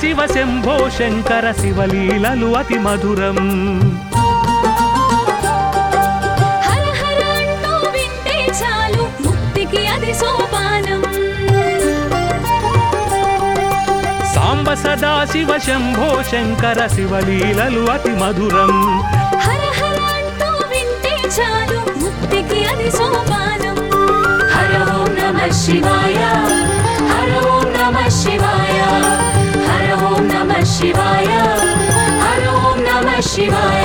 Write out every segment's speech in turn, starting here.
సదాశివ శంభో శంకర శివలీలలు అతి మధురం హర హర అంటూ వింటే చాలు ముక్తికి అది సోపానం సాంబ సదాశివ శంభో శంకర శివలీలలు అతి మధురం హర హర అంటూ వింటే చాలు ముక్తికి అది సోపానం హర ఓం నమ శివాయ హర ఓం నమ శివాయ హర ఓం నమ శివాయ హర ఓం నమ శివాయ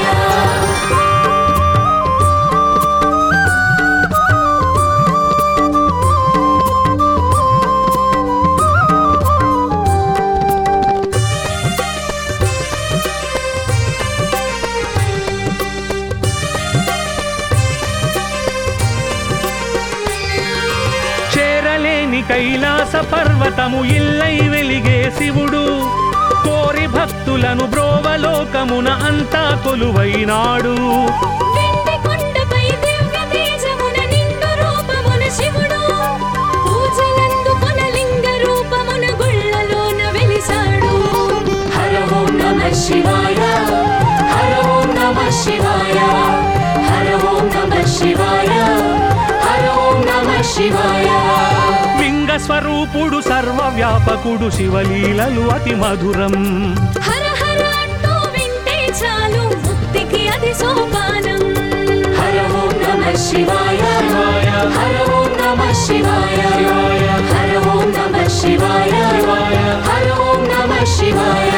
చేరలేని కైలాస పర్వతము ఇల్లై వెలిగే శివుడు కోరి భక్తులను బ్రోవలోకమున అంతా కొలువైనాడు వెండి కొండపై దివ్య తేజమున నిండు రూపమున శివుడు పూజలందుకొన లింగ రూపమున గుళ్ళలోన వెలిసాడు హర ఓం నమ శివాయ హర ఓం నమ శివాయ హర ఓం నమ శివాయ హర ఓం నమ శివాయ లింగ స్వరూపుడు సర్వవ్యాపకుడు శివలీలలు అతి మధురం హర హర అంటూ వింటే చాలు ముక్తికి అది సోపానం హర ఓం నమ శివాయ హర ఓం నమ శివాయ హర ఓం నమ శివాయ హర ఓం నమ శివాయ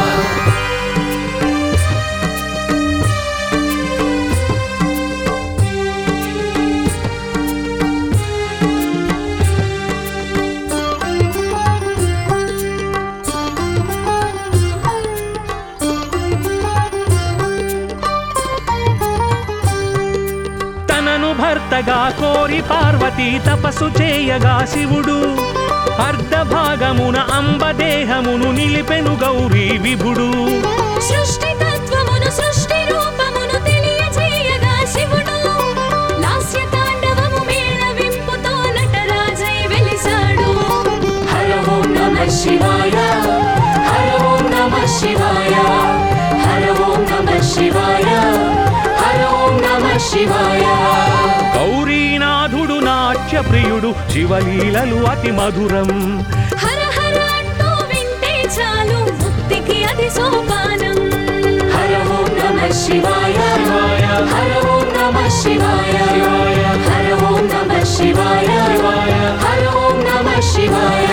తనను భర్తగా కోరి పార్వతీ తపస్సు చేయగా శివుడు అర్ధ భాగమున అంబదేహమును నిలిపెను గౌరీ విభుడు సృష్టి తత్వమును సృష్టి రూపమును తెలియజేయగా శివుడు లాస్య తాండవము మేళవింపుతో నటరాజై వెలిసాడు హర ఓం నమ శివాయ హర ఓం నమ శివాయ హర ఓం నమ శివాయ హర ఓం నమ శివాయ గౌరీనాథుడు నాట్య ప్రియుడు శివలీలలు అతి మధురం హర హర అంటూ వింటే చాలు ముక్తికి అది సోపానం హర ఓం నమ శివాయ హర ఓం నమ శివాయ హర ఓం నమ శివాయ హర ఓం నమ శివాయ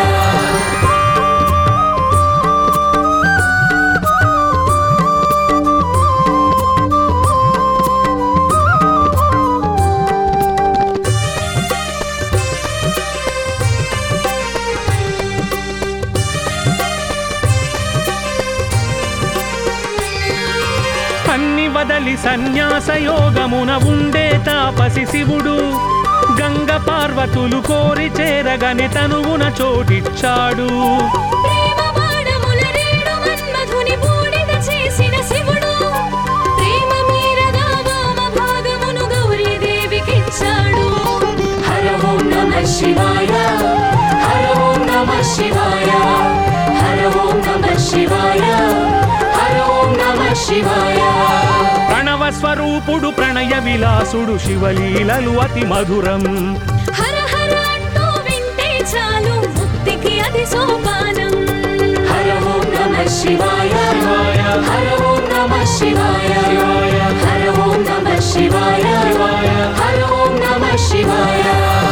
అన్ని వదలి సన్యాస యోగమున ఉండే తాపసి శివుడు గంగ పార్వతులు కోరి చేరగని తనువున చోటిచ్చాడు ప్రేమ బాణముల రేణు మన్మధుని బూడిద చేసిన శివుడు ప్రేమ మీరగా వామ భాగమును గౌరీదేవికిచ్చాడు హర ఓం నమ శివాయ హర ఓం నమ శివాయ హర ఓం నమ శివాయ హర ఓం నమ శివాయ ప్రణవ స్వరూపుడు ప్రణయ విలాసుడు శివలీలలు అతి మధురం హర హర అంటూ వింటే చాలు ముక్తికి అది సోపానం హర ఓం నమ శివాయ హర ఓం నమ శివాయ హర ఓం నమ శివాయ హర ఓం నమ శివాయ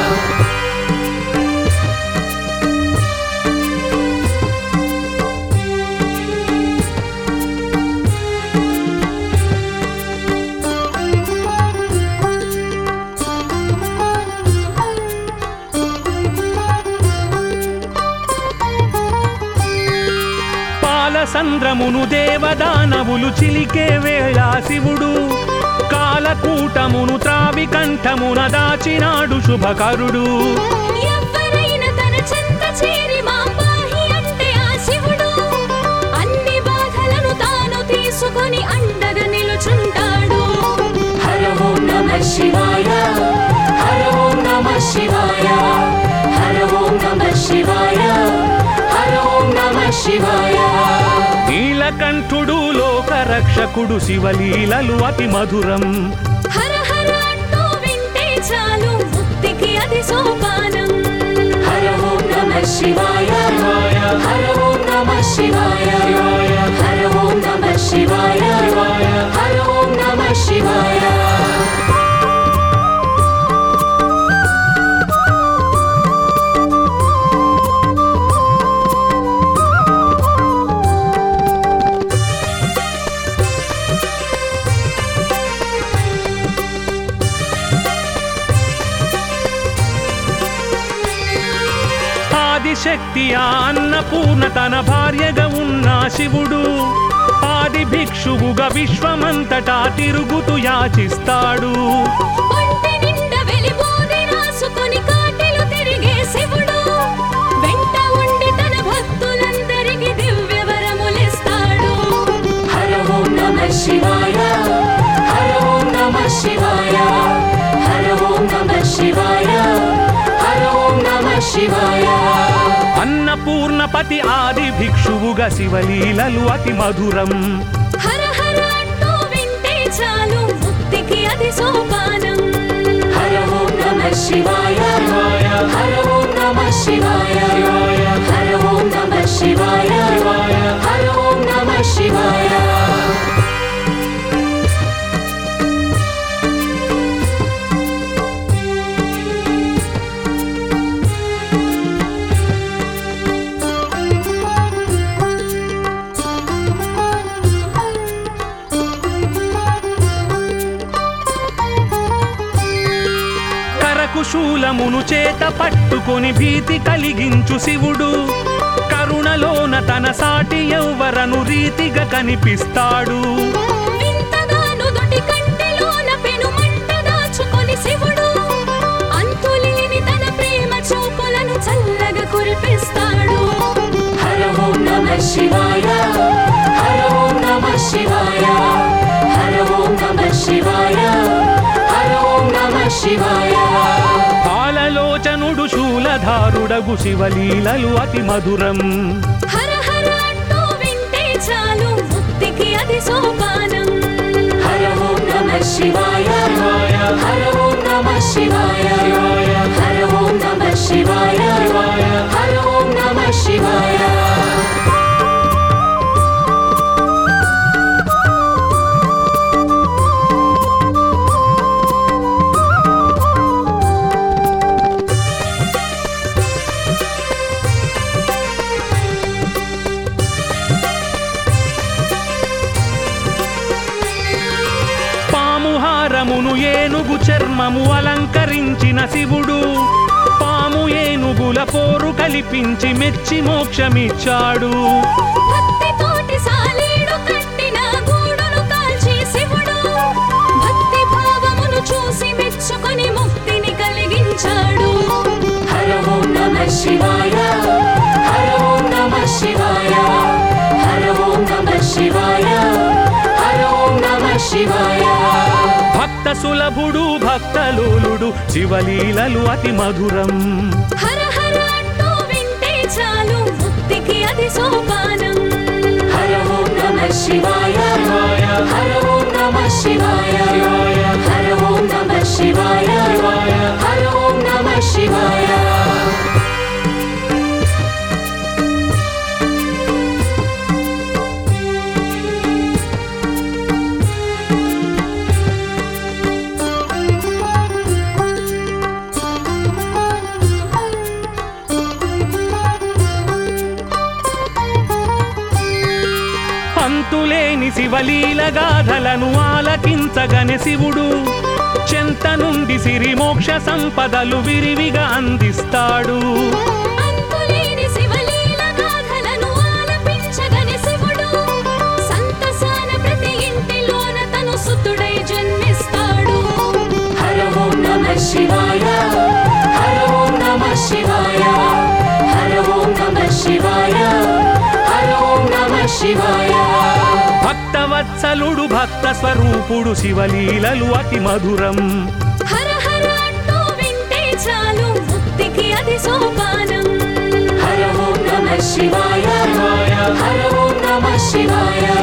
పాలసంద్రమును దేవదానవులు చిలికే వేళ శివుడు కాలకూటమును త్రావి కంఠమున దాచినాడు శుభకరుడు ఎవ్వరైన తన చెంత చేరి మాంబాహి అంటే ఆ శివుడు అన్ని బాధలను తాను తీసుకొని అండగా నిలుచుంటాడు హర ఓం నమ శివాయ హర ఓం నమ శివాయ హర ఓం నమ శివాయ హర ఓం నమ శివాయ లోక రక్షకుడు శివలీలలు అతి మధురం హర హర అంటూ వింటే చాలు ముక్తికి అది సోపానం హర ఓం నమ శివాయ హర ఓం నమ శివాయ హర ఓం నమ శివాయ హర ఓం నమ శివాయ ఆదిశక్తి ఆ అన్నపూర్ణ తన భార్యగా ఉన్న శివుడు ఆది భిక్షువుగా విశ్వమంతటా తిరుగుతూ యాచిస్తాడు ఒంటి నిండా వెలిబోది రాసుకొని కాటిలు తిరిగే శివుడు వెంట ఉండి తన భక్తులందరికీ దివ్య వరములిస్తాడు హర ఓం నమ శివాయ హర ఓం నమ శివాయ హర ఓం నమ శివాయ హర ఓం నమ శివాయ అన్నపూర్ణపతి ఆది భిక్షువుగా శివలీలలు అతి మధురం హర హర అంటూ వింటే చాలు ముక్తికి అది సోపానం హర ఓం నమ శివాయ హర ఓం నమ శివాయ హర ఓం నమ శివాయ హర ఓం నమ శివాయ కరకుశూలమును చేత పట్టుకొని భీతి కలిగించు శివుడు కరుణలోన తన సాటి ఎవ్వరను రీతిగా కనిపిస్తాడు వింతగాను దుటి కంటిలోన పెనుమంట దాచుకొని శివుడు అంతులేని తన ప్రేమ చూపులను చల్లగా కురిపిస్తాడు హర ఓం నమ శివాయ హర ఓం నమ శివాయ హర ఓం నమ శివాయ హర ఓం నమ శివాయ పాలలోచనుడు శూలధారుడగు శివలీలలు అతి మధురం హర హర అంటూ వింటే చాలు ముక్తికి అది సోపానం హర ఓం నమ శివాయ హర ఓం నమ శివాయ హర ఓం నమ శివాయ హర ఓం నమ శివాయ పాముహారమును ఏనుగు చర్మము అలంకరించిన శివుడు పాము ఏనుగుల పోరు కల్పించి మెచ్చి మోక్షమిచ్చాడు భక్తితోటి సాలీడు కట్టిన గూడును కాల్చి శివుడు భక్తి భావమును చూసి మెచ్చుకొని ముక్తిని కలిగించాడు హర ఓం నమ శివాయ హర ఓం నమ శివాయ హర ఓం నమ శివాయ హర ఓం నమ శివాయ భక్త సులభుడు భక్తలోలుడు శివలీలలు అతి మధురం హర హర అంటూ వింటే చాలు ముక్తికి అది సోపానం హర ఓం నమ శివాయ హర ఓం నమ శివాయ హర ఓం నమ శివాయ హర ఓం నమ శివాయ అంతులేని శివలీల గాథలను ఆలకించగని శివుడు చెంత నుండి సిరి మోక్ష సంపదలు విరివిగా అందిస్తాడు అంతులేని శివలీల గాథలను ఆలపించగని శివుడు సంతసాన ప్రతి ఇంటిలోన తను సుతుడై జన్మిస్తాడు హర ఓం నమ శివాయ హర ఓం నమ శివాయ హర ఓం నమ శివాయ హర ఓం నమ శివాయ భక్తవత్సలుడు భక్త స్వరూపుడు శివలీలలు అతి మధురం హర హర అంటూ వింటే చాలు ముక్తికి అది సోపానం హర ఓం నమ శివాయ హర ఓం నమ శివాయ